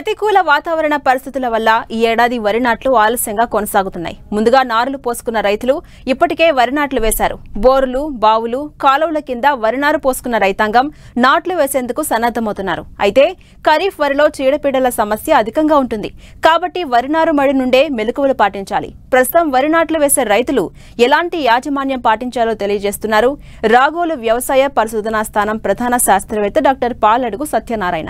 ప్రతికూల వాతావరణ పరిస్థితుల వల్ల ఈ ఏడాది వరి నాట్లు ఆలస్యంగా కొనసాగుతున్నాయి ముందుగా నారులు పోసుకున్న రైతులు ఇప్పటికే వరి నాట్లు వేశారు బోరులు బావులు కాలువల కింద వరి నారు పోసుకున్న రైతాంగం నాట్లు వేసేందుకు సన్నద్దమవుతున్నారు అయితే ఖరీఫ్ వరిలో చీడపీడల సమస్య అధికంగా ఉంటుంది కాబట్టి వరి నారు మడి నుండే మెలకువలు పాటించాలి ప్రస్తుతం వరి నాట్లు వేసే రైతులు ఎలాంటి యాజమాన్యం పాటించాలో తెలియజేస్తున్నారు రాగోలు వ్యవసాయ పరిశోధనా స్థానం ప్రధాన శాస్త్రవేత్త డాక్టర్ పాలడుగు సత్యనారాయణ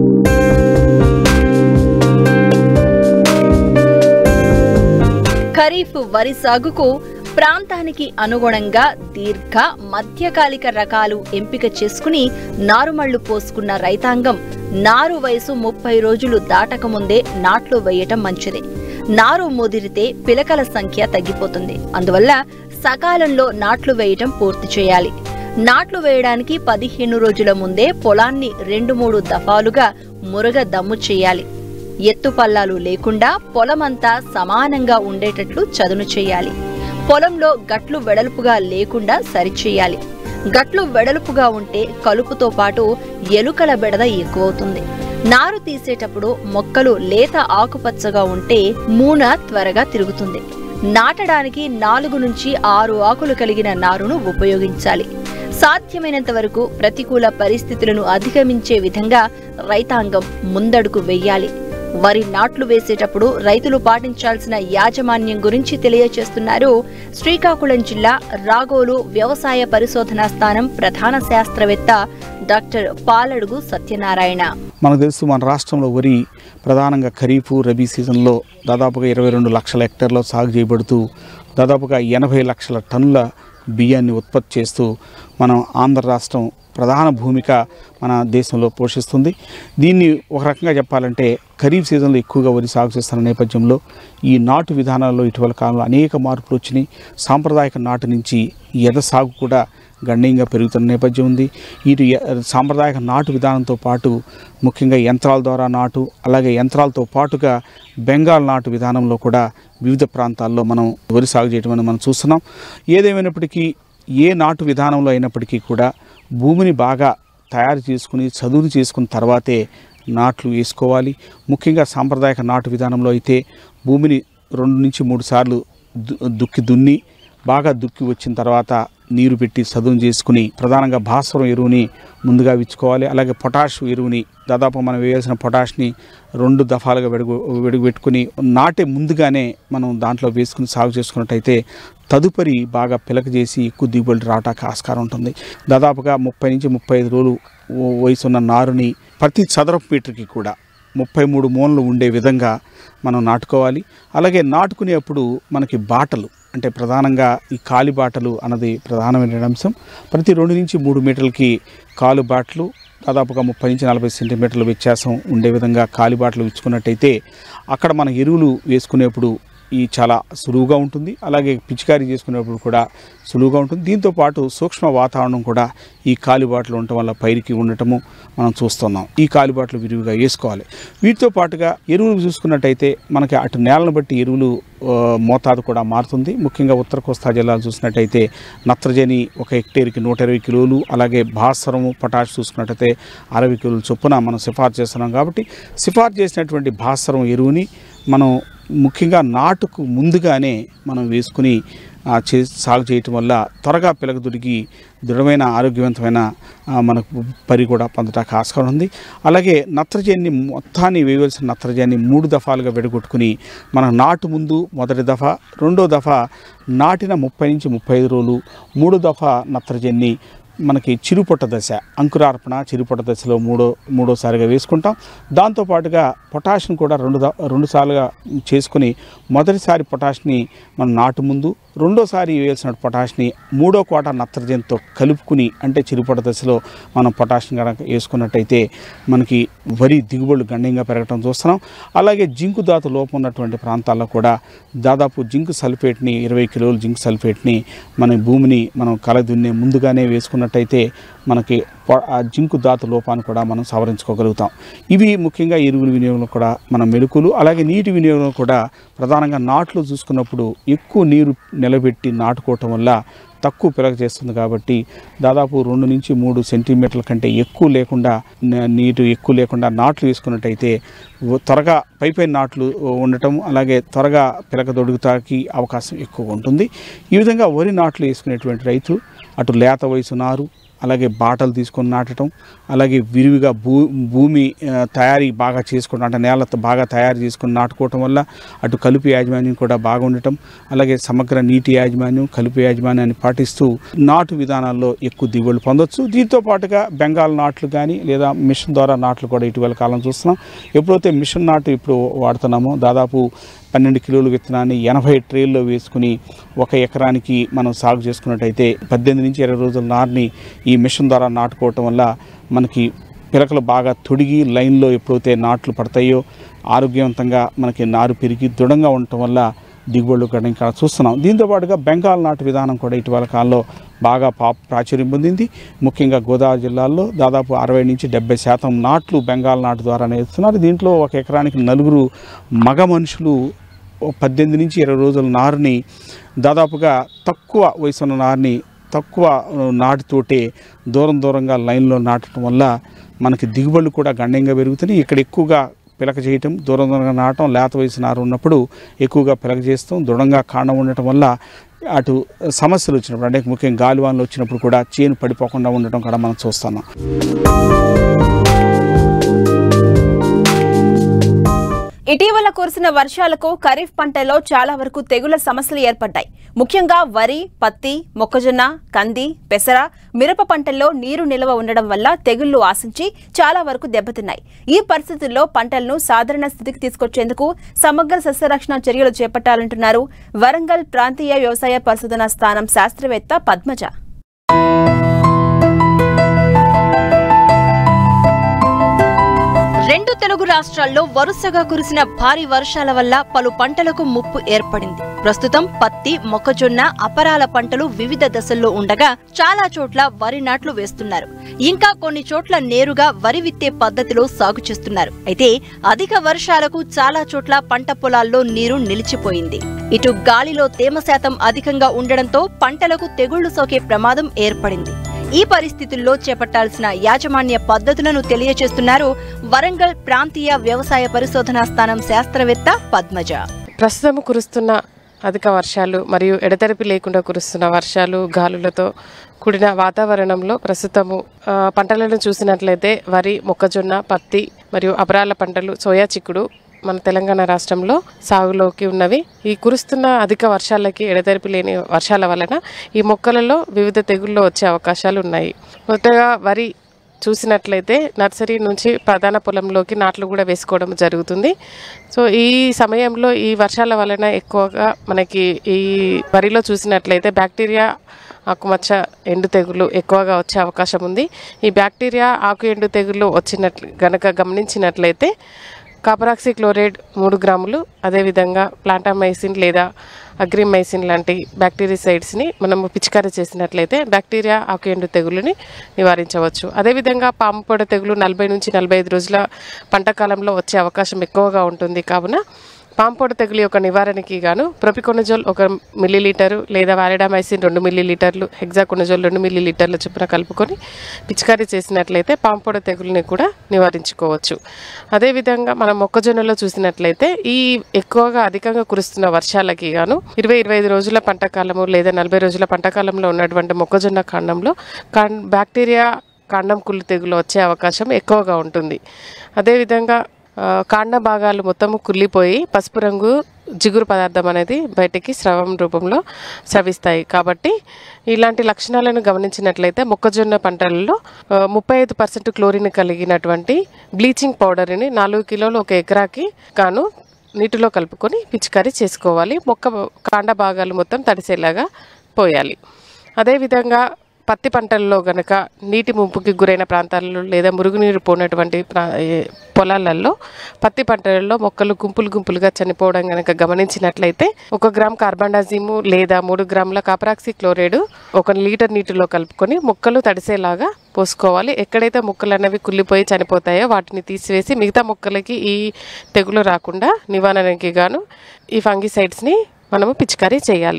ఖరీఫ్ వరి సాగుకు ప్రాంతానికి అనుగుణంగా దీర్ఘ మధ్యకాలిక రకాలు ఎంపిక చేసుకుని నారుమళ్లు పోసుకున్న రైతాంగం నారు వయసు ముప్పై రోజులు దాటకముందే నాట్లు వేయటం మంచిది నారు ముదిరితే పిలకల సంఖ్య తగ్గిపోతుంది అందువల్ల సకాలంలో నాట్లు వేయటం పూర్తి చేయాలి నాట్లు వేయడానికి పదిహేను రోజుల ముందే పొలాన్ని రెండు మూడు దఫాలుగా మురగ దమ్ము చేయాలి ఎత్తుపల్లాలు లేకుండా పొలమంతా సమానంగా ఉండేటట్లు చదును చేయాలి పొలంలో గట్లు వెడల్పుగా లేకుండా సరిచేయాలి గట్లు వెడల్పుగా ఉంటే కలుపుతో పాటు ఎలుకల బెడద ఎక్కువవుతుంది నారు తీసేటప్పుడు మొక్కలు లేత ఆకుపచ్చగా ఉంటే మూన త్వరగా తిరుగుతుంది నాటడానికి నాలుగు నుంచి ఆరు ఆకులు కలిగిన నారును ఉపయోగించాలి సాధ్యమైనంత వరకు ప్రతికూల పరిస్థితులను అధిగమించే విధంగా రైతాంగం ముందడుగు వెయ్యాలి వరి నాట్లు వేసేటప్పుడు రైతులు పాటించాల్సిన యాజమాన్యం గురించి తెలియజేస్తున్నారు శ్రీకాకుళం జిల్లా రాగోలు వ్యవసాయ పరిశోధనా స్థానం ప్రధాన శాస్త్రవేత్త డాక్టర్ పాలడుగు సత్యనారాయణ మనకు తెలుసు మన రాష్ట్రంలో వరి ప్రధానంగా ఖరీఫ్ రబీ సీజన్లో దాదాపుగా ఇరవై రెండు లక్షల హెక్టార్లో సాగు చేయబడుతూ దాదాపుగా ఎనభై లక్షల టన్నుల బియ్యాన్ని ఉత్పత్తి చేస్తూ మనం ఆంధ్ర రాష్ట్రం ప్రధాన భూమిక మన దేశంలో పోషిస్తుంది దీన్ని ఒక రకంగా చెప్పాలంటే ఖరీఫ్ సీజన్లో ఎక్కువగా వరి సాగు చేస్తున్న నేపథ్యంలో ఈ నాటు విధానాల్లో ఇటీవల కాలంలో అనేక మార్పులు వచ్చినాయి సాంప్రదాయక నాటు నుంచి ఎద సాగు కూడా గణనీయంగా పెరుగుతున్న నేపథ్యం ఉంది ఇటు ఎ- సాంప్రదాయక నాటు విధానంతో పాటు ముఖ్యంగా యంత్రాల ద్వారా నాటు అలాగే యంత్రాలతో పాటుగా బెంగాల్ నాటు విధానంలో కూడా వివిధ ప్రాంతాల్లో మనం వరి సాగు చేయడం అనేది మనం చూస్తున్నాం ఏదేమైనప్పటికీ ఏ నాటు విధానంలో అయినప్పటికీ కూడా భూమిని బాగా తయారు చేసుకుని చదువు చేసుకున్న తర్వాతే నాట్లు వేసుకోవాలి ముఖ్యంగా సాంప్రదాయక నాటు విధానంలో అయితే భూమిని రెండు నుంచి మూడు సార్లు దు- దుక్కి దున్ని బాగా దుక్కి వచ్చిన తర్వాత నీరు పెట్టి చదును చేసుకుని ప్రధానంగా భాస్వరం ఎరువుని ముందుగా విచ్చుకోవాలి అలాగే పొటాష్ ఎరువుని దాదాపు మనం వేయాల్సిన పొటాష్ని రెండు దఫాలుగా వెడుగు వెడుగు పెట్టుకుని నాటే ముందుగానే మనం దాంట్లో వేసుకుని సాగు చేసుకున్నట్టయితే తదుపరి బాగా పిలక చేసి ఎక్కువ దిగుబడి రావటానికి ఆస్కారం ఉంటుంది దాదాపుగా ముప్పై నుంచి ముప్పై ఐదు రోజులు వ- వయసున్న నారుని ప్రతి చదరపు మీటర్కి కూడా ముప్పై మూడు మూలలు ఉండే విధంగా మనం నాటుకోవాలి అలాగే నాటుకునేప్పుడు మనకి బాటలు అంటే ప్రధానంగా ఈ కాలి బాటలు అన్నది ప్రధానమైన అంశం ప్రతి రెండు నుంచి మూడు మీటర్లకి కాలు బాటలు దాదాపుగా ముప్పై నుంచి నలభై సెంటీమీటర్ల వ్యత్యాసం ఉండే విధంగా కాలి బాటలు ఇచ్చుకున్నట్టయితే అక్కడ మన ఎరువులు వేసుకునేప్పుడు ఈ చాలా సులువుగా ఉంటుంది అలాగే పిచికారీ చేసుకునేప్పుడు కూడా సులువుగా ఉంటుంది దీంతో పాటు సూక్ష్మ వాతావరణం కూడా ఈ కాలిబాట్లు ఉండటం వల్ల పైరికి ఉండటము మనం చూస్తున్నాం ఈ కాలిబాట్లు విరివిగా వేసుకోవాలి వీటితో పాటుగా ఎరువులు చూసుకున్నట్టయితే మనకి అటు నేలను బట్టి ఎరువులు ఆ, మోతాదు కూడా మారుతుంది ముఖ్యంగా ఉత్తర కోస్తా జిల్లాలు చూసినట్టయితే నత్రజని ఒక హెక్టేర్కి నూట ఇరవై కిలోలు అలాగే భాస్వరము పొటాష్ చూసుకున్నట్టయితే అరవై కిలోల చొప్పున మనం సిఫార్సు చేస్తున్నాం కాబట్టి సిఫార్సు చేసినటువంటి భాస్వరం ఎరువుని మనం ముఖ్యంగా నాటుకు ముందుగానే మనం వేసుకుని ఆ, చే సాగు చేయటం వల్ల త్వరగా పిలకదుడికి దృఢమైన ఆరోగ్యవంతమైన ఆ, మనకు పరి కూడా పొందటానికి ఆస్కారం ఉంది అలాగే నత్రజని మొత్తాన్ని వేయవలసిన నత్రజని మూడు దఫాలుగా విడగొట్టుకుని మన నాటు ముందు మొదటి దఫా రెండో దఫా నాటిన ముప్పై నుంచి ముప్పై ఐదు రోజులు మూడో దఫా నత్రజని మనకి చిరుపొట్ట దశ అంకురార్పణ చిరుపొట్ట దశలో మూడో మూడోసారిగా వేసుకుంటాం దాంతోపాటుగా పొటాష్ని కూడా రెండు ద- రెండు సార్లుగా చేసుకుని మొదటిసారి పొటాష్ని మనం నాటు ముందు రెండోసారి వేయాల్సిన పొటాష్ని మూడో కోట నత్రజనితో కలుపుకుని అంటే చిరుపొట్ట దశలో మనం పొటాష్ని కనుక వేసుకున్నట్టయితే మనకి వరి దిగుబడులు గణనీయంగా పెరగటం చూస్తున్నాం అలాగే జింకు ధాతు లోపం ఉన్నటువంటి ప్రాంతాల్లో కూడా దాదాపు జింక్ సల్ఫేట్ని ఇరవై కిలోల జింక్ సల్ఫేట్ని మన భూమిని మనం కలదున్నే ముందుగానే వేసుకున్నట్టయితే మనకి పొ- ఆ జింకు ధాతు లోపాన్ని కూడా మనం సవరించుకోగలుగుతాం ఇవి ముఖ్యంగా ఎరువుల వినియోగంలో కూడా మన మెలుకులు అలాగే నీటి వినియోగంలో కూడా ప్రధానంగా నాట్లు చూసుకున్నప్పుడు ఎక్కువ నీరు నిలబెట్టి నాటుకోవటం వల్ల తక్కువ పిలక చేస్తుంది కాబట్టి దాదాపు రెండు నుంచి మూడు సెంటీమీటర్ల కంటే ఎక్కువ లేకుండా న- నీరు ఎక్కువ లేకుండా నాట్లు వేసుకున్నట్టయితే వ- త్వరగా పై పై నాట్లు ఉండటం అలాగే త్వరగా పిలక దొడుగుతాకి అవకాశం ఎక్కువ ఉంటుంది ఈ విధంగా వరి నాట్లు వేసుకునేటువంటి రైతు అటు లేత వయసు నారు అలాగే బాటలు తీసుకొని నాటడం అలాగే విరివిగా భూ భూమి ఆ, తయారీ బాగా చేసుకోవడం అంటే నేల బాగా తయారు చేసుకొని నాటుకోవటం వల్ల అటు కలుపు యాజమాన్యం కూడా బాగా ఉండటం అలాగే సమగ్ర నీటి యాజమాన్యం కలుపు యాజమాన్యాన్ని పాటిస్తూ నాటు విధానాల్లో ఎక్కువ దిగుబడులు పొందొచ్చు దీంతో పాటుగా బెంగాల్ నాట్లు కానీ లేదా మిషన్ ద్వారా నాట్లు కూడా ఇటీవల కాలం చూస్తున్నాం ఎప్పుడైతే మిషన్ నాటు ఇప్పుడు వాడుతున్నామో దాదాపు పన్నెండు కిలోల విత్తనాన్ని ఎనభై ట్రేల్లో వేసుకుని ఒక ఎకరానికి మనం సాగు చేసుకున్నట్టయితే పద్దెనిమిది నుంచి ఇరవై రోజుల నారుని ఈ మిషన్ ద్వారా నాటుకోవటం వల్ల మనకి పిలకలు బాగా తొడిగి లైన్లో ఎప్పుడైతే నాట్లు పడతాయో ఆరోగ్యవంతంగా మనకి నారు పెరిగి దృఢంగా ఉండటం వల్ల దిగుబడులు కూడా ఇంకా చూస్తున్నాం దీంతో పాటుగా బెంగాల్ నాటు విధానం కూడా ఇటీవల కాలంలో బాగా పా ప్రాచుర్యం పొందింది ముఖ్యంగా గోదావరి జిల్లాల్లో దాదాపు అరవై నుంచి డెబ్బై శాతం నాట్లు బెంగాల్ నాటు ద్వారా వేస్తున్నారు దీంట్లో ఒక ఎకరానికి నలుగురు మగ మనుషులు ఓ పద్దెనిమిది నుంచి ఇరవై రోజుల నారుని దాదాపుగా తక్కువ వయసు ఉన్న నారుని తక్కువ ఆ, నాటుతోటే దూరం దూరంగా లైన్లో నాటడం వల్ల మనకి దిగుబడులు కూడా గణనీయంగా పెరుగుతున్నాయి ఇక్కడ ఎక్కువగా పిలక చేయటం దూరం దూరంగా నాటడం లేత వయసు నారు ఉన్నప్పుడు ఎక్కువగా పిలక చేస్తాం దృఢంగా కాండం ఉండటం వల్ల అటు సమస్యలు వచ్చినప్పుడు అంటే ముఖ్యంగా గాలివానలు వచ్చినప్పుడు కూడా చేను పడిపోకుండా ఉండటం కూడా మనం చూస్తున్నాం ఇటీవల కురిసిన వర్షాలకు ఖరీఫ్ పంటలో చాలా వరకు తెగుళ్ల సమస్యలు ఏర్పడ్డాయి ముఖ్యంగా వరి పత్తి మొక్కజొన్న కంది పెసర మిరప పంటల్లో నీరు నిల్వ ఉండడం వల్ల తెగుళ్లు ఆశించి చాలా వరకు దెబ్బతిన్నాయి ఈ పరిస్థితుల్లో పంటలను సాధారణ స్థితికి తీసుకొచ్చేందుకు సమగ్ర సస్యరక్షణ చర్యలు చేపట్టాలంటున్నారు వరంగల్ ప్రాంతీయ వ్యవసాయ పరిశోధనా స్థానం శాస్త్రవేత్త పద్మజ రెండు తెలుగు రాష్ట్రాల్లో వరుసగా కురిసిన భారీ వర్షాల వల్ల పలు పంటలకు ముప్పు ఏర్పడింది ప్రస్తుతం పత్తి మొక్కజొన్న అపరాల పంటలు వివిధ దశల్లో ఉండగా చాలా చోట్ల వరి నాట్లు వేస్తున్నారు ఇంకా కొన్ని చోట్ల నేరుగా వరి విత్తే పద్ధతిలో సాగు చేస్తున్నారు అయితే అధిక వర్షాలకు చాలా చోట్ల పంట పొలాల్లో నీరు నిలిచిపోయింది ఇటు గాలిలో తేమ శాతం అధికంగా ఉండడంతో పంటలకు తెగుళ్లు సోకే ప్రమాదం ఏర్పడింది ఈ పరిస్థితుల్లో చేపట్టాల్సిన యాజమాన్య పద్ధతులను తెలియచేస్తున్నారు వరంగల్ ప్రాంతీయ వ్యవసాయ పరిశోధనా స్థానం శాస్త్రవేత్త పద్మజ ప్రస్తుతం కురుస్తున్న అధిక వర్షాలు మరియు ఎడతెరిపి లేకుండా కురుస్తున్న వర్షాలు గాలులతో కూడిన వాతావరణంలో ప్రస్తుతము ఆ, పంటలను చూసినట్లయితే వరి మొక్కజొన్న పత్తి మరియు అపరాల పంటలు సోయా చిక్కుడు మన తెలంగాణ రాష్ట్రంలో సాగులోకి ఉన్నవి ఈ కురుస్తున్న అధిక వర్షాలకి ఎడతెరిపి లేని వర్షాల వలన ఈ మొక్కలలో వివిధ తెగుళ్ళు వచ్చే అవకాశాలు ఉన్నాయి మొదటగా వరి చూసినట్లయితే నర్సరీ నుంచి ప్రధాన పొలంలోకి నాట్లు కూడా వేసుకోవడం జరుగుతుంది సో ఈ సమయంలో ఈ వర్షాల వలన ఎక్కువగా మనకి ఈ వరిలో చూసినట్లయితే బ్యాక్టీరియా ఆకుమచ్చ ఎండు తెగులు ఎక్కువగా వచ్చే అవకాశం ఉంది ఈ బ్యాక్టీరియా ఆకు ఎండు తెగులు వచ్చినట్లు గనక గమనించినట్లయితే కాపరాక్సి క్లోరైడ్ మూడు గ్రాములు అదేవిధంగా ప్లాంటామైసిన్ లేదా అగ్రిమైసిన్ లాంటి బ్యాక్టీరిసైడ్స్ని మనము పిచికారీ చేసినట్లయితే బ్యాక్టీరియా ఆకుయండు తెగులుని నివారించవచ్చు అదేవిధంగా పాము పొడ తెగులు నలభై నుంచి నలభై ఐదు రోజుల పంట కాలంలో వచ్చే అవకాశం ఎక్కువగా ఉంటుంది కావున పాంపోడ తెగులు యొక్క నివారణకి గాను ప్రొపికొనజోల్ ఒక మిల్లీలీటరు లేదా వాలిడామైసిన్ రెండు మిల్లీలీటర్లు హెగ్జాకొనజోల్ రెండు మిల్లీలీటర్ల చొప్పున కలుపుకొని పిచికారీ చేసినట్లయితే పాంపోడ తెగులుని కూడా నివారించుకోవచ్చు అదేవిధంగా మనం మొక్కజొన్నలో చూసినట్లయితే ఈ ఎక్కువగా అధికంగా కురుస్తున్న వర్షాలకి గాను ఇరవై ఇరవై ఐదు రోజుల పంట కాలము లేదా నలభై రోజుల పంట కాలంలో ఉన్నటువంటి మొక్కజొన్న కాండంలో కాండ్ బ్యాక్టీరియా కాండం కుళ్ళు తెగులు వచ్చే అవకాశం ఎక్కువగా ఉంటుంది అదేవిధంగా ఆ, కాండ భాగాలు మొత్తము కుళ్ళిపోయి పసుపు రంగు జిగురు పదార్థం అనేది బయటికి స్రవం రూపంలో స్రవిస్తాయి కాబట్టి ఇలాంటి లక్షణాలను గమనించినట్లయితే మొక్కజొన్న పంటలలో ముప్పై ఐదు పర్సెంట్ క్లోరిన్ కలిగినటువంటి బ్లీచింగ్ పౌడర్ని నాలుగు కిలోలు ఒక ఎకరాకి గాను నీటిలో కలుపుకొని పిచికారీ చేసుకోవాలి మొక్క కాండ భాగాలు మొత్తం తడిసేలాగా పోయాలి అదేవిధంగా పత్తి పంటల్లో గనక నీటి ముంపుకి గురైన ప్రాంతాల్లో లేదా మురుగునీరు పోయినటువంటి ప్రా ఏ పొలాలలో పత్తి పంటలలో మొక్కలు గుంపులు గుంపులుగా చనిపోవడం గనక గమనించినట్లయితే ఒక గ్రామ్ కార్బండాజిము లేదా మూడు గ్రాముల కాపరాక్సి క్లోరైడ్ ఒక లీటర్ నీటిలో కలుపుకొని మొక్కలు తడిసేలాగా పోసుకోవాలి ఎక్కడైతే మొక్కలు అనేవి కుళ్ళిపోయి చనిపోతాయో వాటిని తీసివేసి మిగతా మొక్కలకి ఈ తెగులు రాకుండా నివారణకి గాను ఈ ఫంగిసైడ్స్ని మనము పిచికారీ చేయాలి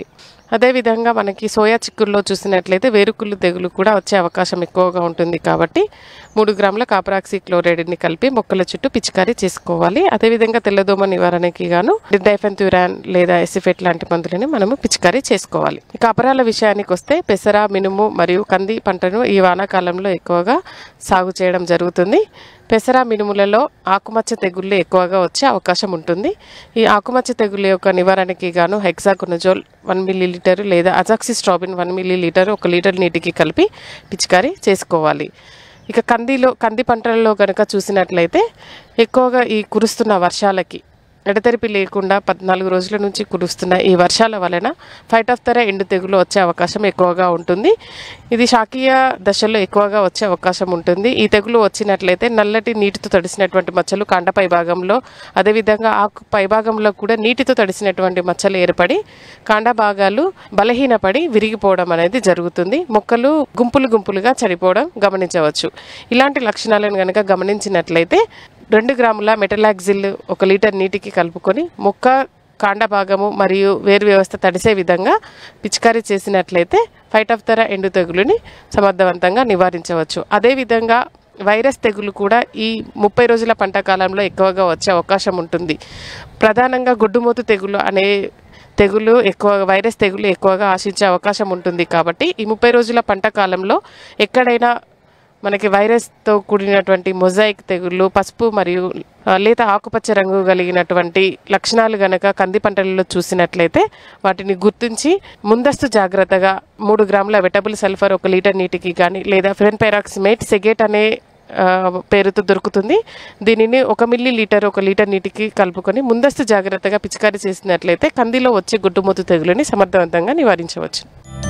అదేవిధంగా మనకి సోయా చిక్కుల్లో చూసినట్లయితే వేరుకుళ్ళు తెగులు కూడా వచ్చే అవకాశం ఎక్కువగా ఉంటుంది కాబట్టి మూడు గ్రాముల కాపరాక్సి క్లోరైడ్ని కలిపి మొక్కల చుట్టూ పిచికారీ చేసుకోవాలి అదేవిధంగా తెల్లదోమ నివారణకి గాను డైఫెన్థ్యూరాన్ లేదా ఎసిఫెట్ లాంటి మందులని మనము పిచికారీ చేసుకోవాలి ఇక అపరాల విషయానికి వస్తే పెసర మినుము మరియు కంది పంటను ఈ వానాకాలంలో ఎక్కువగా సాగు చేయడం జరుగుతుంది పెసర మినుములలో ఆకుమచ్చ తెగుళ్ళు ఎక్కువగా వచ్చే అవకాశం ఉంటుంది ఈ ఆకుమచ్చ తెగుళ్ళ యొక్క నివారణకి గాను హెక్సాకొనజోల్ వన్ మిల్లీ లీటర్ లేదా అజాక్సిస్ట్రాబిన్ వన్ మిల్లీ లీటర్ ఒక లీటర్ నీటికి కలిపి పిచికారీ చేసుకోవాలి ఇక కందిలో కంది పంటలలో కనుక చూసినట్లయితే ఎక్కువగా ఈ కురుస్తున్న వర్షాలకి ఎడతెరిపి లేకుండా పద్నాలుగు రోజుల నుంచి కురుస్తున్న ఈ వర్షాల వలన ఫైట్ ఆఫ్ తర ఎండు తెగులు వచ్చే అవకాశం ఎక్కువగా ఉంటుంది ఇది శాకీయ దశలో ఎక్కువగా వచ్చే అవకాశం ఉంటుంది ఈ తెగులు వచ్చినట్లయితే నల్లటి నీటితో తడిసినటువంటి మచ్చలు కాండ పై భాగంలో అదేవిధంగా ఆకు పై భాగంలో కూడా నీటితో తడిసినటువంటి మచ్చలు ఏర్పడి కాండ భాగాలు బలహీనపడి విరిగిపోవడం అనేది జరుగుతుంది మొక్కలు గుంపులు గుంపులుగా చనిపోవడం గమనించవచ్చు ఇలాంటి లక్షణాలను కనుక గమనించినట్లయితే రెండు గ్రాముల మెటలాక్జిల్ ఒక లీటర్ నీటికి కలుపుకొని మొక్క కాండ భాగము మరియు వేరు వ్యవస్థ తడిసే విధంగా పిచికారీ చేసినట్లయితే ఫైట్ ఆఫ్ తర ఎండు తెగులుని సమర్థవంతంగా నివారించవచ్చు అదేవిధంగా వైరస్ తెగులు కూడా ఈ ముప్పై రోజుల పంట కాలంలో ఎక్కువగా వచ్చే అవకాశం ఉంటుంది ప్రధానంగా గుడ్డుమూతు తెగులు అనే తెగులు ఎక్కువ వైరస్ తెగులు ఎక్కువగా ఆశించే అవకాశం ఉంటుంది కాబట్టి ఈ ముప్పై రోజుల పంట కాలంలో ఎక్కడైనా మనకి వైరస్తో కూడినటువంటి మొజాయిక్ తెగుళ్ళు పసుపు మరియు ఆ, లేత ఆకుపచ్చ రంగు కలిగినటువంటి లక్షణాలు గనక కంది పంటలలో చూసినట్లయితే వాటిని గుర్తించి ముందస్తు జాగ్రత్తగా మూడు గ్రాముల వెటబుల్ సల్ఫర్ ఒక లీటర్ నీటికి కానీ లేదా ఫెన్పైరాక్సిమేట్ సెగేట్ అనే ఆ, పేరుతో దొరుకుతుంది దీనిని ఒక మిల్లీ లీటర్ ఒక లీటర్ నీటికి కలుపుకొని ముందస్తు జాగ్రత్తగా పిచికారీ చేసినట్లయితే కందిలో వచ్చే గుడ్డుమూతు తెగులని సమర్థవంతంగా నివారించవచ్చు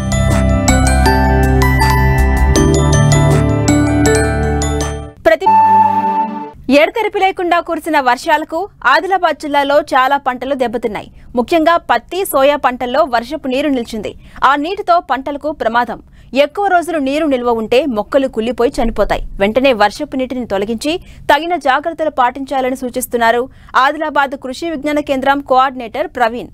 ప్రతి ఎడతెరిపి లేకుండా కురిసిన వర్షాలకు ఆదిలాబాద్ జిల్లాలో చాలా పంటలు దెబ్బతిన్నాయి ముఖ్యంగా పత్తి సోయా పంటల్లో వర్షపు నీరు నిలిచింది ఆ నీటితో పంటలకు ప్రమాదం ఎక్కువ రోజులు నీరు నిల్వ ఉంటే మొక్కలు కుళ్ళిపోయి చనిపోతాయి వెంటనే వర్షపు నీటిని తొలగించి తగిన జాగ్రత్తలు పాటించాలని సూచిస్తున్నారు ఆదిలాబాద్ కృషి విజ్ఞాన కేంద్రం కోఆర్డినేటర్ ప్రవీణ్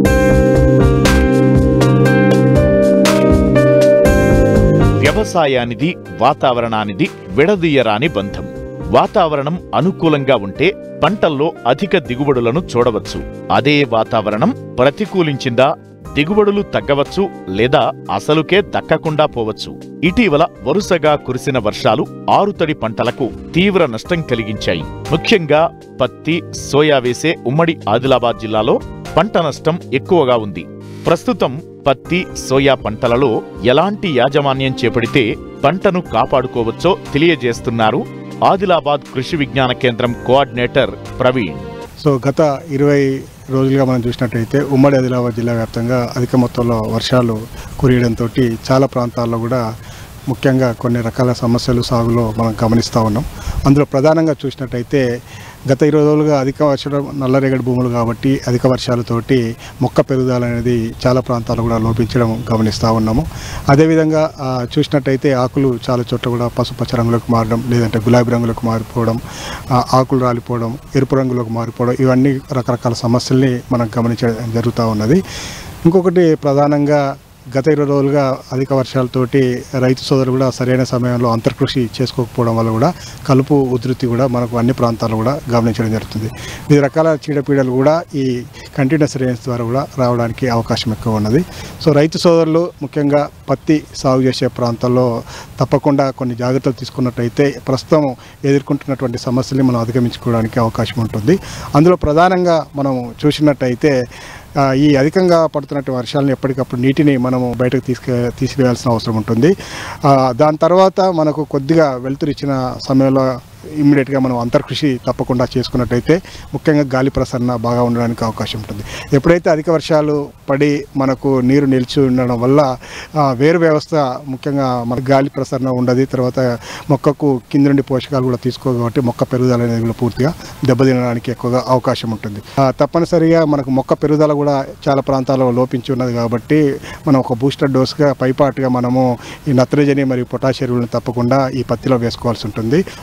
వ్యవసాయానిది వాతావరణానిది విడదీయరాని బంధం వాతావరణం అనుకూలంగా ఉంటే పంటల్లో అధిక దిగుబడులను చూడవచ్చు అదే వాతావరణం ప్రతికూలించిందా దిగుబడులు తగ్గవచ్చు లేదా అసలుకే దక్కకుండా పోవచ్చు ఇటీవల వరుసగా కురిసిన వర్షాలు ఆరుతడి పంటలకు తీవ్ర నష్టం కలిగించాయి ముఖ్యంగా పత్తి సోయా వేసే ఉమ్మడి ఆదిలాబాద్ జిల్లాలో పంట నష్టం ఎక్కువగా ఉంది ప్రస్తుతం పత్తి సోయా పంటలలో ఎలాంటి యాజమాన్యం చేపడితే పంటను కాపాడుకోవచ్చో తెలియజేస్తున్నారు ఆదిలాబాద్ కృషి విజ్ఞాన కేంద్రం కోఆర్డినేటర్ ప్రవీణ్ సో గత ఇరవై రోజులుగా మనం చూసినట్టయితే ఉమ్మడి ఆదిలాబాద్ జిల్లా వ్యాప్తంగా అధిక మొత్తంలో వర్షాలు కురియడంతో చాలా ప్రాంతాల్లో కూడా ముఖ్యంగా కొన్ని రకాల సమస్యలు సాగులో మనం గమనిస్తూ ఉన్నాం అందులో ప్రధానంగా చూసినట్టయితే గత ఇరవై రోజులుగా అధిక వర్షం నల్లరేగడి భూములు కాబట్టి అధిక వర్షాలతోటి మొక్క పెరుగుదల అనేది చాలా ప్రాంతాల్లో కూడా లోపించడం గమనిస్తూ ఉన్నాము అదేవిధంగా ఆ, చూసినట్టయితే ఆకులు చాలా చోట్ల కూడా పసుపచ్చ రంగులకు మారడం లేదంటే గులాబీ రంగులకు మారిపోవడం ఆ, ఆకులు రాలిపోవడం ఎరుపు రంగులోకి మారిపోవడం ఇవన్నీ రకరకాల సమస్యల్ని మనం గమనించడం జరుగుతూ ఉన్నది ఇంకొకటి ప్రధానంగా గత ఇరవై రోజులుగా అధిక వర్షాలతోటి రైతు సోదరులు కూడా సరైన సమయంలో అంతర్కృషి చేసుకోకపోవడం వల్ల కూడా కలుపు ఉధృతి కూడా మనకు అన్ని ప్రాంతాల్లో కూడా గమనించడం జరుగుతుంది వివిధ రకాల చీడపీడలు కూడా ఈ కంటిన్యూస్ రేంజ్ ద్వారా కూడా రావడానికి అవకాశం ఎక్కువ ఉన్నది సో రైతు సోదరులు ముఖ్యంగా పత్తి సాగు చేసే ప్రాంతాల్లో తప్పకుండా కొన్ని జాగ్రత్తలు తీసుకున్నట్టయితే ప్రస్తుతం ఎదుర్కొంటున్నటువంటి సమస్యల్ని మనం అధిగమించుకోవడానికి అవకాశం ఉంటుంది అందులో ప్రధానంగా మనం చూసినట్టయితే ఆ, ఈ అధికంగా పడుతున్నటువంటి వర్షాలను ఎప్పటికప్పుడు నీటిని మనము బయటకు తీసుకు తీసివేయాల్సిన అవసరం ఉంటుంది ఆ, దాని తర్వాత మనకు కొద్దిగా వెలుతురు ఇచ్చిన సమయంలో ఇమ్మీడియట్గా మనం అంతర్కృషి తప్పకుండా చేసుకున్నట్టయితే ముఖ్యంగా గాలి ప్రసరణ బాగా ఉండడానికి అవకాశం ఉంటుంది ఎప్పుడైతే అధిక వర్షాలు పడి మనకు నీరు నిలిచి ఉండడం వల్ల ఆ, వేరు వ్యవస్థ ముఖ్యంగా మన గాలి ప్రసరణ ఉండదు తర్వాత మొక్కకు కింద నుండి పోషకాలు కూడా తీసుకో కాబట్టి మొక్క పెరుగుదల అనేది కూడా పూర్తిగా దెబ్బతినడానికి ఎక్కువగా అవకాశం ఉంటుంది ఆ, తప్పనిసరిగా మనకు మొక్క పెరుగుదల కూడా చాలా ప్రాంతాల్లో లోపించి ఉన్నది కాబట్టి మనం ఒక బూస్టర్ డోస్గా పైపాటుగా మనము ఈ నత్రజని మరియు పొటాష్ ఎరువులను తప్పకుండా ఈ పత్తిలో వేసుకోవాల్సి ఉంటుంది ఒక ఎకరానికి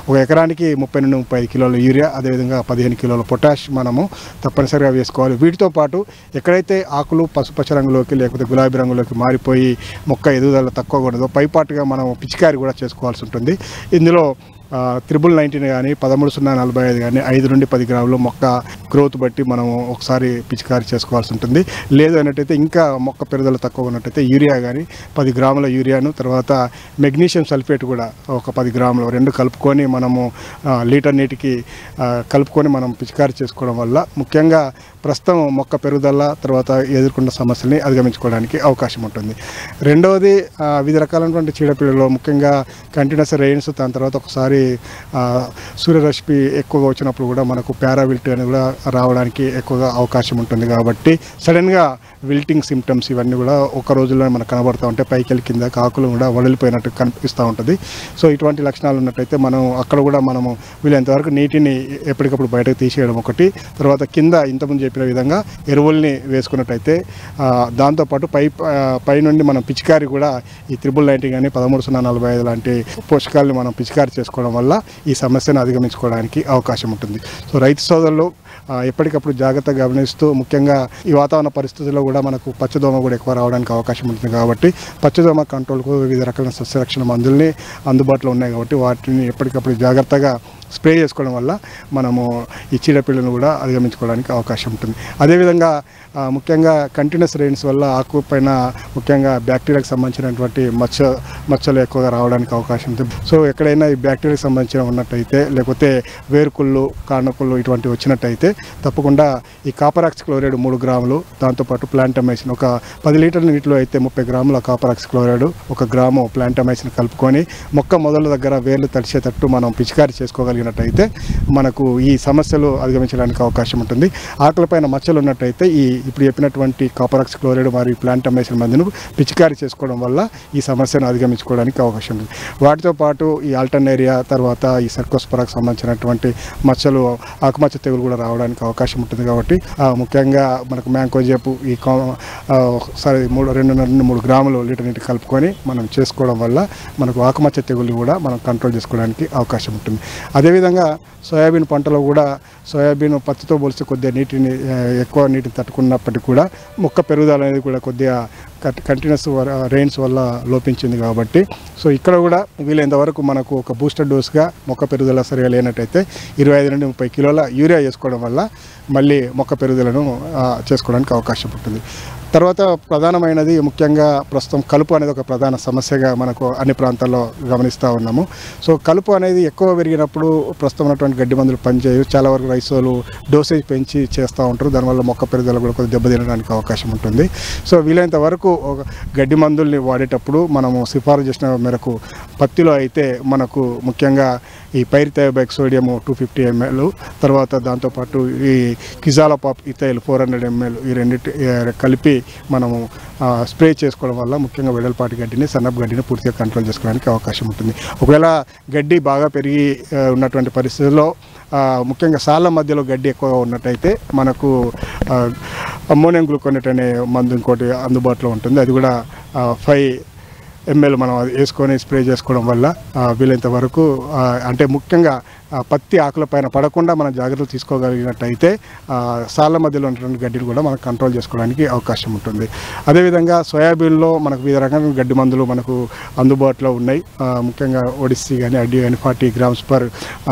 ఎకరానికి ముప్పై నుండి ముప్పై ఐదు కిలోల యూరియా అదేవిధంగా పదిహేను కిలోల పొటాష్ మనము తప్పనిసరిగా వేసుకోవాలి వీటితో పాటు ఎక్కడైతే ఆకులు పసుపచ్చ రంగులోకి లేకపోతే గులాబీ రంగులోకి మారిపోయి మొక్క ఎదుగుదల తక్కువగా ఉండదో పైపాటుగా మనం పిచికారి కూడా చేసుకోవాల్సి ఉంటుంది ఇందులో త్రిబుల్ నైన్టీన్ కానీ పదమూడు సున్నా నలభై ఐదు కానీ ఐదు నుండి పది గ్రాములు మొక్క గ్రోత్ బట్టి మనం ఒకసారి పిచికారి చేసుకోవాల్సి ఉంటుంది లేదు అన్నట్టయితే ఇంకా మొక్క పెరుగుదల తక్కువ ఉన్నట్టయితే యూరియా కానీ పది గ్రాముల యూరియాను తర్వాత మెగ్నీషియం సల్ఫేట్ కూడా ఒక పది గ్రాములు రెండు కలుపుకొని మనము ఆ, లీటర్ నీటికి ఆ, కలుపుకొని మనం పిచికారి చేసుకోవడం వల్ల ముఖ్యంగా ప్రస్తుతం మొక్క పెరుగుదల తర్వాత ఎదుర్కొన్న సమస్యల్ని అధిగమించుకోవడానికి అవకాశం ఉంటుంది రెండవది ఆ, వివిధ రకాలైనటువంటి చీడపీడలు ముఖ్యంగా కంటిన్యూస్ రెయిన్స్ దాని తర్వాత ఒకసారి ఆ, సూర్యరశ్మి ఎక్కువగా వచ్చినప్పుడు కూడా మనకు పారావిల్ట్ అనేది కూడా రావడానికి ఎక్కువగా అవకాశం ఉంటుంది కాబట్టి సడన్గా విల్టింగ్ సిమ్టమ్స్ ఇవన్నీ కూడా ఒక రోజులో మనకు కనబడుతూ ఉంటాయి పైకెళ్ళి కింద ఆకులు కూడా వడిలిపోయినట్టు కనిపిస్తూ ఉంటుంది సో ఇటువంటి లక్షణాలు ఉన్నట్టయితే మనం అక్కడ కూడా మనము వీలైనంతవరకు నీటిని ఎప్పటికప్పుడు బయటకు తీసేయడం ఒకటి తర్వాత కింద ఇంతకుముందు చెప్పిన విధంగా ఎరువుల్ని వేసుకున్నట్టయితే ఆ, దాంతోపాటు పై ఆ, పై నుండి మనం పిచికారి కూడా ఈ త్రిబుల్ నైన్టీ కానీ పదమూడు సున్నా నలభై ఐదు లాంటి పోషకాలను మనం పిచికారి చేసుకోవడం వల్ల ఈ సమస్యను అధిగమించుకోవడానికి అవకాశం ఉంటుంది సో రైతు సోదరులు ఆ, ఎప్పటికప్పుడు జాగ్రత్తగా గమనిస్తూ ముఖ్యంగా ఈ వాతావరణ పరిస్థితుల్లో కూడా మనకు పచ్చదోమ కూడా ఎక్కువ రావడానికి అవకాశం ఉంటుంది కాబట్టి పచ్చదోమ కంట్రోల్కు వివిధ రకాల సస్యరక్షణ మందుల్ని అందుబాటులో ఉన్నాయి కాబట్టి వాటిని ఎప్పటికప్పుడు జాగ్రత్తగా స్ప్రే చేసుకోవడం వల్ల మనము ఈ చీడపీడలను కూడా అధిగమించుకోవడానికి అవకాశం ఉంటుంది అదేవిధంగా ఆ, ముఖ్యంగా కంటిన్యూస్ రెయిన్స్ వల్ల ఆకు పైన ముఖ్యంగా బ్యాక్టీరియాకి సంబంధించినటువంటి మచ్చ మచ్చలు ఎక్కువగా రావడానికి అవకాశం ఉంటుంది సో ఎక్కడైనా ఈ బ్యాక్టీరియాకి సంబంధించిన ఉన్నట్టయితే లేకపోతే వేరుకుళ్ళు కాండకుళ్ళు ఇటువంటివి వచ్చినట్టయితే తప్పకుండా ఈ కాపరాక్స్ క్లోరైడ్ మూడు గ్రాములు దాంతోపాటు ప్లాంటమైసిన్ ఒక పది లీటర్ల నీటిలో అయితే ముప్పై గ్రాముల కాపరాక్స్ క్లోరైడ్ ఒక గ్రాము ప్లాంటమైసిన్ కలుపుకొని మొక్క మొదల దగ్గర వేర్లు తడిచేటట్టు మనం పిచికారి చేసుకోగలిగినట్టయితే మనకు ఈ సమస్యలు అధిగమించడానికి అవకాశం ఉంటుంది ఆకులపైన మచ్చలు ఉన్నట్టయితే ఈ ఇప్పుడు చెప్పినటువంటి కాపరాక్స్ క్లోరైడ్ మరియు ప్లాంటమైసిన్ మందును పిచికారి చేసుకోవడం వల్ల ఈ సమస్యను అధిగమించుకోవడానికి అవకాశం ఉంది వాటితో పాటు ఈ ఆల్టర్నేరియా తర్వాత ఈ సర్కోస్పరాకు సంబంధించినటువంటి మచ్చలు ఆకుమచ్చ తెగులు కూడా రావడానికి అవకాశం ఉంటుంది కాబట్టి ఆ, ముఖ్యంగా మనకు మ్యాంకోజేపు ఈ కా- ఆ, ఒకసారి మూడు రెండున్నర నుండి మూడు గ్రాములు లీటర్ నీటి కలుపుకొని మనం చేసుకోవడం వల్ల మనకు ఆకుమచ్చ తెగులు కూడా మనం కంట్రోల్ చేసుకోవడానికి అవకాశం ఉంటుంది అదేవిధంగా సోయాబీన్ పంటలో కూడా సోయాబీన్ పత్తితో పోలిస్తే కొద్దిగా నీటిని ఆ, ఎక్కువ నీటిని తట్టుకున్నప్పటికీ కూడా మొక్క పెరుగుదల అనేది కూడా కొద్దిగా కంటిన్యూస్ రెయిన్స్ వల్ల లోపించింది కాబట్టి సో ఇక్కడ కూడా వీలైనంత వరకు మనకు ఒక బూస్టర్ డోస్గా మొక్క పెరుగుదల సరిగా లేనట్టయితే ఇరవై ఐదు నుండి ముప్పై కిలోల యూరియా వేసుకోవడం వల్ల మళ్ళీ మొక్క పెరుగుదలను ఆ, చేసుకోవడానికి అవకాశం ఉంటుంది తర్వాత ప్రధానమైనది ముఖ్యంగా ప్రస్తుతం కలుపు అనేది ఒక ప్రధాన సమస్యగా మనకు అన్ని ప్రాంతాల్లో గమనిస్తూ ఉన్నాము సో కలుపు అనేది ఎక్కువ పెరిగినప్పుడు ప్రస్తుతం ఉన్నటువంటి గడ్డి మందులు పనిచేయవు చాలా వరకు రైతులు డోసేజ్ పెంచి చేస్తూ ఉంటారు దానివల్ల మొక్క పెరుగుదల కూడా కొద్దిగా దెబ్బతినడానికి అవకాశం ఉంటుంది సో వీలైనంత వరకు ఒక గడ్డి మందుల్ని వాడేటప్పుడు మనము సిఫారసు చేసిన మేరకు పత్తిలో అయితే మనకు ముఖ్యంగా ఈ pyrithiobac sodium two fifty ML తర్వాత దాంతోపాటు ఈ quizalofop ethyl four hundred ML ఈ రెండింటి ఆ, కలిపి మనము ఆ, స్ప్రే చేసుకోవడం వల్ల ముఖ్యంగా వెడల్పాటి గడ్డిని సన్నపు గడ్డిని పూర్తిగా కంట్రోల్ చేసుకోవడానికి అవకాశం ఉంటుంది ఒకవేళ గడ్డి బాగా పెరిగి ఆ, ఉన్నటువంటి పరిస్థితుల్లో ఆ, ముఖ్యంగా సాళ్ళ మధ్యలో గడ్డి ఎక్కువగా ఉన్నట్టయితే మనకు ఆ, అమ్మోనియం గ్లూకోనేట్ అనే మందు ఇంకోటి అందుబాటులో ఉంటుంది అది కూడా ఫైవ్ ఎంఎల్ మనం అది వేసుకొని స్ప్రే చేసుకోవడం వల్ల ఆ, వీలైనంత వరకు ఆ, అంటే ముఖ్యంగా ఆ, పత్తి ఆకుల పైన పడకుండా మనం జాగ్రత్తలు తీసుకోగలిగినట్టయితే ఆ, సాళ్ళ మధ్యలో ఉన్నటువంటి గడ్డిని కూడా మనం కంట్రోల్ చేసుకోవడానికి అవకాశం ఉంటుంది అదేవిధంగా సోయాబీన్లో మనకు వివిధ రకాల గడ్డి మందులు మనకు అందుబాటులో ఉన్నాయి ఆ, ముఖ్యంగా ఒడిస్సీ కానీ అడ్డీ కానీ ఫార్టీ గ్రామ్స్ పర్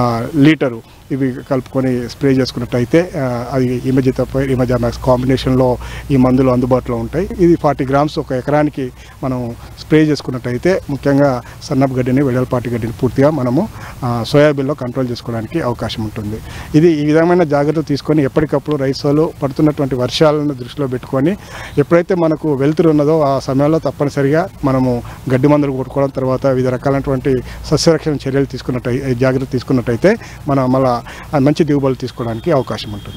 లీటరు ఇవి కలుపుకొని స్ప్రే చేసుకున్నట్టయితే ఆ, అది ఇమజితపై ఇమజామాక్స్ కాంబినేషన్లో ఈ మందులు అందుబాటులో ఉంటాయి ఇది ఫార్టీ గ్రామ్స్ ఒక ఎకరానికి మనం స్ప్రే చేసుకున్నట్టయితే ముఖ్యంగా సన్నపు గడ్డిని వెడల్పాటి గడ్డిని పూర్తిగా మనము ఆ, సోయాబీన్లో కంట్రోల్ చేసుకోవడానికి అవకాశం ఉంటుంది ఇది ఈ విధమైన జాగ్రత్తలు తీసుకొని ఎప్పటికప్పుడు రైతులు పడుతున్నటువంటి వర్షాలను దృష్టిలో పెట్టుకొని ఎప్పుడైతే మనకు వెలుతురు ఉన్నదో ఆ సమయంలో తప్పనిసరిగా మనము గడ్డి మందులు కొట్టుకోవడం తర్వాత వివిధ రకాలైనటువంటి సస్యరక్షణ చర్యలు తీసుకున్నట్టయి జాగ్రత్త తీసుకున్నట్టయితే మనం మళ్ళా మంచి దిగుబడులు తీసుకోవడానికి అవకాశం ఉంటుంది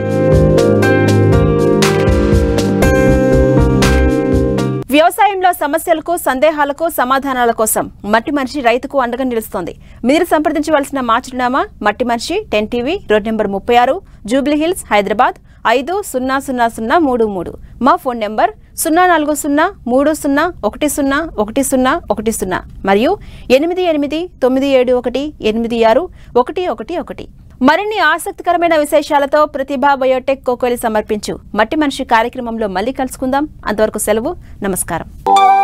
వ్యవసాయంలో సమస్యలకు సందేహాలకు సమాధానాల కోసం మట్టి మనిషి రైతుకు అండగా నిలుస్తోంది మీరు సంప్రదించవలసిన మా చిరునామా మట్టి మనిషి టెన్ టీవీ రోడ్ నెంబర్ ముప్పై ఆరు జూబ్లీ హిల్స్ హైదరాబాద్ ఐదు సున్నా సున్నా సున్నా మూడు మూడు మా ఫోన్ నెంబర్ సున్నా నాలుగు సున్నా మూడు సున్నా ఒకటి సున్నా ఒకటి సున్నా ఒకటి సున్నా మరియు ఎనిమిది ఎనిమిది తొమ్మిది ఏడు ఒకటి ఎనిమిది ఆరు ఒకటి ఒకటి ఒకటి మరిన్ని ఆసక్తికరమైన విశేషాలతో ప్రతిభా బయోటెక్ కోకోలి సమర్పించు మట్టి మనిషి కార్యక్రమంలో మళ్ళీ కలుసుకుందాం అంతవరకు సెలవు నమస్కారం